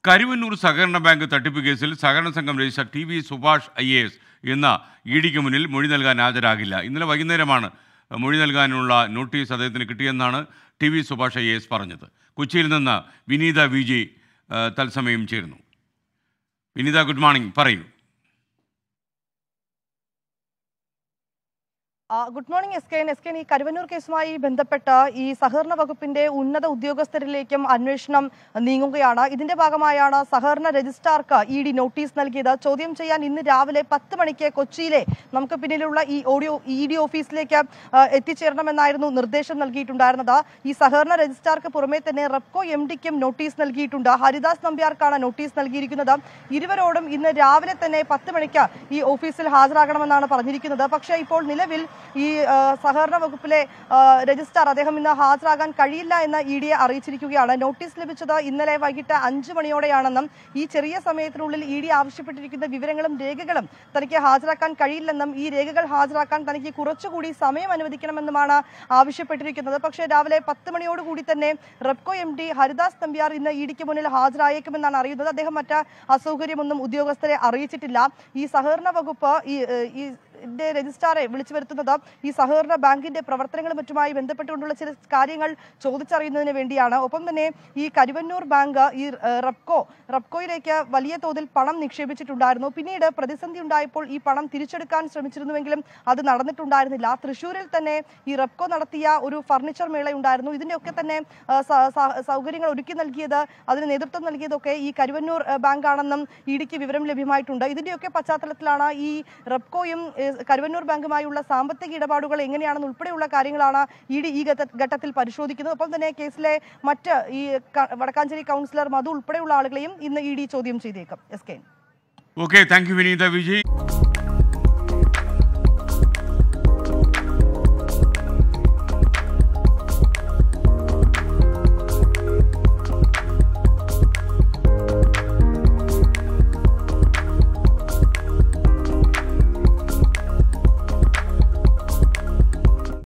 കരുവന്നൂർ സഹകരണ ബാങ്ക് തട്ടിപ്പ് കേസിൽ സഹകരണ സംഘം register T V Subhash I A S എന്ന ഇ ഡിക്ക് മുന്നിൽ മൊഴി നൽകാൻ ഹാജരാകില്ല ഇന്നലെ വൈകുന്നേരമാണ് മൊഴി നൽകാനുള്ള നോട്ടീസ് അദ്ദേഹത്തിന് കിട്ടിയെന്നാണ് T V Subhash I A S പറഞ്ഞത് കൊച്ചിയിൽ നിന്ന് വിനീത വി ജി ഏഹ്, തത്സമയം ചേരുന്നു വിനീത ഗുഡ് മോർണിംഗ് പറയൂ ആ, good morning S K N S K N ഈ കരുവന്നൂർ കേസുമായി ബന്ധപ്പെട്ട് ഈ സഹകരണ വകുപ്പിന്റെ ഉന്നത ഉദ്യോഗസ്ഥരിലേക്കും അന്വേഷണം നീങ്ങുകയാണ് ഇതിന്റെ ഭാഗമായാണ് സഹകരണ രജിസ്ട്രാർക്ക് ഇ ഡി നോട്ടീസ് നൽകിയത് ചോദ്യം ചെയ്യാൻ ഇന്ന് രാവിലെ പത്ത് മണിക്ക് കൊച്ചിയിലെ നമുക്ക് പിന്നിലുള്ള ഈ ഓഡിയോ ഇ ഡി ഓഫീസിലേക്ക് ആ, എത്തിച്ചേരണമെന്നായിരുന്നു നിർദ്ദേശം നൽകിയിട്ടുണ്ടായിരുന്നത് ഈ സഹകരണ രജിസ്ട്രാർക്ക് പുറമെ തന്നെ റെപ്കോ എം ഡിക്കും നോട്ടീസ് നൽകിയിട്ടുണ്ട് ഹരിദാസ് നമ്പ്യാർക്കാണ് നോട്ടീസ് നൽകിയിരിക്കുന്നത് ഇരുവരോടും ഇന്ന് രാവിലെ തന്നെ പത്ത് മണിക്ക് ഈ ഓഫീസിൽ ഹാജരാകണമെന്നാണ് പറഞ്ഞിരിക്കുന്നത് പക്ഷേ ഇപ്പോൾ നിലവിൽ ഈ ആ, സഹകരണ വകുപ്പിലെ ആ, രജിസ്ട്രാർ അദ്ദേഹം ഇന്ന് ഹാജരാകാൻ കഴിയില്ല എന്ന് ഇ ഡിയെ അറിയിച്ചിരിക്കുകയാണ് നോട്ടീസ് ലഭിച്ചത് ഇന്നലെ വൈകിട്ട് അഞ്ച് മണിയോടെയാണെന്നും ഈ ചെറിയ സമയത്തിനുള്ളിൽ ഇ ഡി ആവശ്യപ്പെട്ടിരിക്കുന്ന വിവരങ്ങളും രേഖകളും തനിക്ക് ഹാജരാക്കാൻ കഴിയില്ലെന്നും ഈ രേഖകൾ ഹാജരാക്കാൻ തനിക്ക് കുറച്ചുകൂടി സമയം അനുവദിക്കണമെന്നുമാണ് ആവശ്യപ്പെട്ടിരിക്കുന്നത് പക്ഷേ രാവിലെ പത്ത് മണിയോടുകൂടി തന്നെ റെപ്കോ എം ഡി ഹരിദാസ് നമ്പ്യാർ ഇന്ന് ഇ ഡിക്ക് മുന്നിൽ ഹാജരായേക്കുമെന്നാണ് അറിയുന്നത് അദ്ദേഹം മറ്റ് അസൗകര്യമൊന്നും ഉദ്യോഗസ്ഥരെ അറിയിച്ചിട്ടില്ല ഈ സഹകരണ വകുപ്പ് ഈ ഏഹ്, ഈ ന്റെ രജിസ്ട്രാറെ വിളിച്ചു വരുത്തുന്നത് ഈ സഹകരണ ബാങ്കിന്റെ പ്രവർത്തനങ്ങളും മറ്റുമായി ബന്ധപ്പെട്ടുകൊണ്ടുള്ള ചില കാര്യങ്ങൾ ചോദിച്ചറിയുന്നതിന് വേണ്ടിയാണ് ഒപ്പം തന്നെ ഈ കരുവന്നൂർ ബാങ്ക് ഈ ഏഹ്, റെപ്കോ റെപ്കോയിലേക്ക് വലിയ തോതിൽ പണം നിക്ഷേപിച്ചിട്ടുണ്ടായിരുന്നു പിന്നീട് പ്രതിസന്ധി ഉണ്ടായപ്പോൾ ഈ പണം തിരിച്ചെടുക്കാൻ ശ്രമിച്ചിരുന്നുവെങ്കിലും അത് നടന്നിട്ടുണ്ടായിരുന്നില്ല തൃശ്ശൂരിൽ തന്നെ ഈ റെപ്കോ നടത്തിയ ഒരു ഫർണിച്ചർ മേള ഉണ്ടായിരുന്നു ഇതിന്റെയൊക്കെ തന്നെ ആ, സ- സ- സൗകര്യങ്ങൾ ഒരുക്കി നൽകിയത് അതിന് നേതൃത്വം നൽകിയതൊക്കെ ഈ കരുവന്നൂർ ഏഹ്, ബാങ്കാണെന്നും ഇ ഡിക്ക് വിവരം ലഭ്യമായിട്ടുണ്ട് ഇതിന്റെയൊക്കെ പശ്ചാത്തലത്തിലാണ് ഈ റെപ്കോയും ഏഹ്, കരുവന്നൂർ ബാങ്കുമായുള്ള സാമ്പത്തിക ഇടപാടുകൾ എങ്ങനെയാണെന്ന് ഉൾപ്പെടെയുള്ള കാര്യങ്ങളാണ് ഇ ഡി ഈ ഘട്ട- ഘട്ടത്തിൽ പരിശോധിക്കുന്നത് ഒപ്പം തന്നെ കേസിലെ മറ്റ് ഈ ക- വടക്കാഞ്ചേരി കൗൺസിലർ മധു ഉൾപ്പെടെയുള്ള ആളുകളെയും ഇന്ന് ഇ ഡി ചോദ്യം ചെയ്തേക്കും S K okay thank you Vineetha Vijay